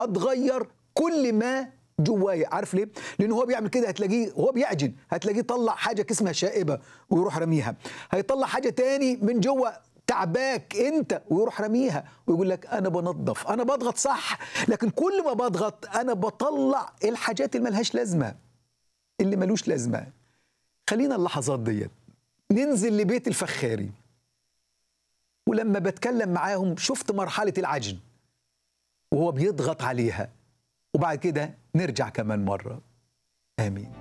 اتغير كل ما جوايا عارف ليه لان هو بيعمل كده هتلاقيه هو بيعجن هتلاقيه طلع حاجه اسمها شائبه ويروح رميها هيطلع حاجه تاني من جوه تعباك انت ويروح رميها ويقول لك انا بنظف انا بضغط صح لكن كل ما بضغط انا بطلع الحاجات اللي ملهاش لازمه اللي ملوش لازمه خلينا اللحظات ديت ننزل لبيت الفخاري ولما بتكلم معاهم شفت مرحله العجن وهو بيضغط عليها وبعد كده نرجع كمان مره امين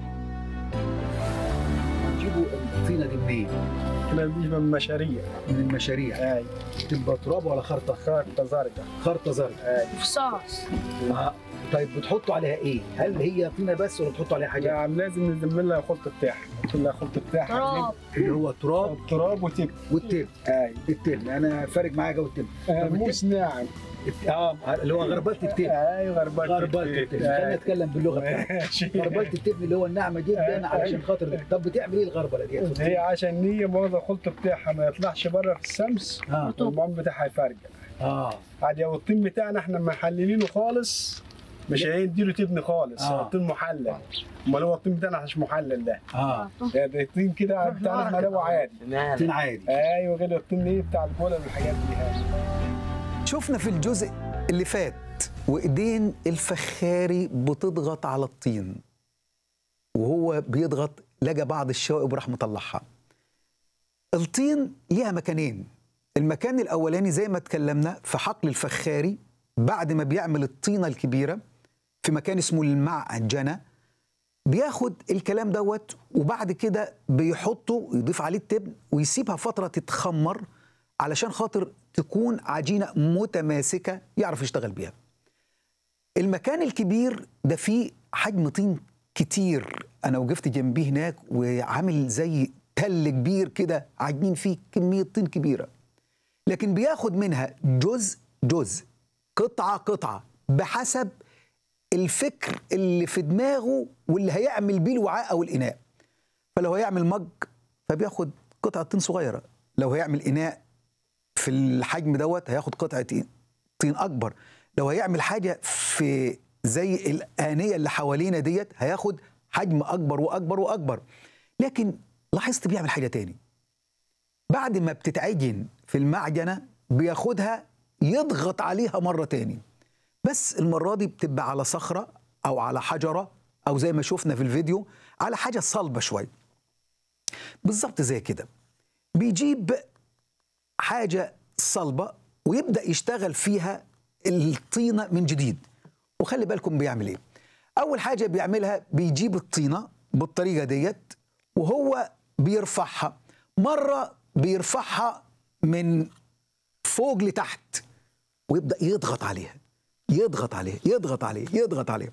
تجيبوا الطينه دي منين؟ احنا بنجيب من مشاريع من المشاريع هاي تبقى تراب ولا خرطه؟ خارطة زرقاء خرطه زرقاء هاي رصاص آه. طيب بتحطوا عليها ايه؟ هل هي طينه بس ولا بتحطوا عليها حاجه؟ نعم لازم نزم لها خلطة بتاعها نحط لها خلطة بتاعها تراب اللي هو تراب تراب وتب والتب هاي التب انا فارق معايا جو التب آه، طب مش ناعم اه اللي هو غربلت التب هاي غربلت غربلت التب خلينا نتكلم باللغه بتاعتنا غربلت التب اللي هو الناعمه جدا علشان خاطر طب بتعمل ايه الغربله دي؟ هي عشان هي واخدة الخلطة بتاعها ما يطلعش بره في الشمس اه والمعون بتاعها يفرقع اه عادي هو الطين بتاعنا احنا محللينه خالص مش هيديله تبن خالص آه. هو الطين محلل امال هو الطين بتاعنا مش محلل ده اه ده ده الطين كده بتاعنا احنا ده عادي طين عادي ايوه غير الطين ايه بتاع البولا والحاجات دي هاي شفنا في الجزء اللي فات وايدين الفخاري بتضغط على الطين وهو بيضغط لقى بعض الشوائب وراح مطلعها الطين ليها مكانين المكان الاولاني زي ما اتكلمنا في حقل الفخاري بعد ما بيعمل الطينه الكبيره في مكان اسمه المعجنه بياخد الكلام دوت وبعد كده بيحطه يضيف عليه التبن ويسيبها فتره تتخمر علشان خاطر تكون عجينه متماسكه يعرف يشتغل بيها. المكان الكبير ده فيه حجم طين كتير انا وقفت جنبيه هناك وعامل زي تل كبير كده عاجنين فيه كميه طين كبيره. لكن بياخد منها جزء جزء قطعه قطعه بحسب الفكر اللي في دماغه واللي هيعمل بيه الوعاء او الاناء. فلو هيعمل مج فبياخد قطعه طين صغيره، لو هيعمل اناء في الحجم دوت هياخد قطعه طين اكبر لو هيعمل حاجه في زي الانيه اللي حوالينا ديت هياخد حجم اكبر واكبر واكبر لكن لاحظت بيعمل حاجه تاني بعد ما بتتعجن في المعجنه بياخدها يضغط عليها مره تاني بس المره دي بتبقى على صخره او على حجره او زي ما شفنا في الفيديو على حاجه صلبه شويه بالظبط زي كده بيجيب حاجة صلبة ويبدأ يشتغل فيها الطينة من جديد وخلي بالكم بيعمل ايه أول حاجة بيعملها بيجيب الطينة بالطريقة ديت وهو بيرفعها مرة بيرفعها من فوق لتحت ويبدأ يضغط عليها يضغط عليها يضغط عليها يضغط عليها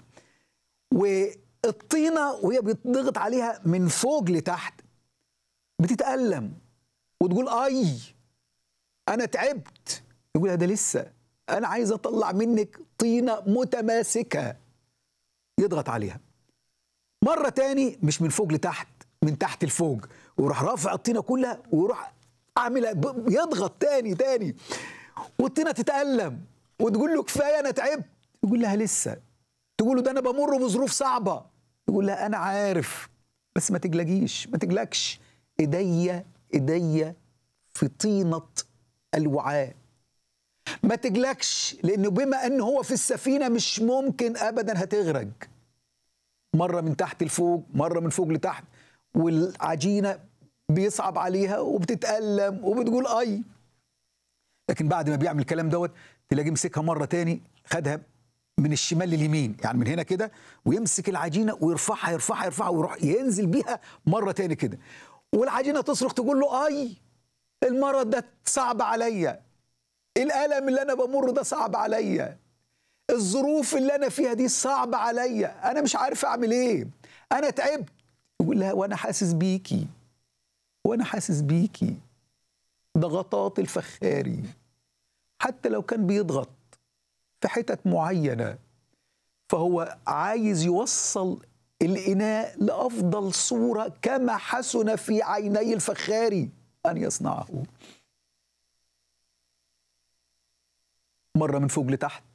والطينة وهي بيضغط عليها من فوق لتحت بتتألم وتقول اي انا تعبت يقول ده لسه انا عايز اطلع منك طينه متماسكه يضغط عليها مره تاني مش من فوق لتحت من تحت لفوق ويروح رافع الطينه كلها ويروح عاملها ب- يضغط تاني تاني والطينه تتالم وتقول له كفايه انا تعبت يقول لها لسه تقول له ده انا بمر بظروف صعبه يقول لها انا عارف بس ما تقلقيش ما تقلقش ايديا ايديا في طينه الوعاء ما تقلقش لانه بما ان هو في السفينه مش ممكن ابدا هتغرق مره من تحت لفوق مره من فوق لتحت والعجينه بيصعب عليها وبتتالم وبتقول اي لكن بعد ما بيعمل الكلام دوت تلاقيه مسكها مره تاني خدها من الشمال لليمين يعني من هنا كده ويمسك العجينه ويرفعها يرفعها يرفعها ويروح ينزل بيها مره تاني كده والعجينه تصرخ تقول له اي المرض ده صعب عليا الالم اللي انا بمر ده صعب عليا الظروف اللي انا فيها دي صعبه عليا انا مش عارف اعمل ايه انا تعبت يقول لها وانا حاسس بيكي وانا حاسس بيكي ضغطات الفخاري حتى لو كان بيضغط في حتت معينه فهو عايز يوصل الاناء لافضل صوره كما حسن في عيني الفخاري ان يصنعه مره من فوق لتحت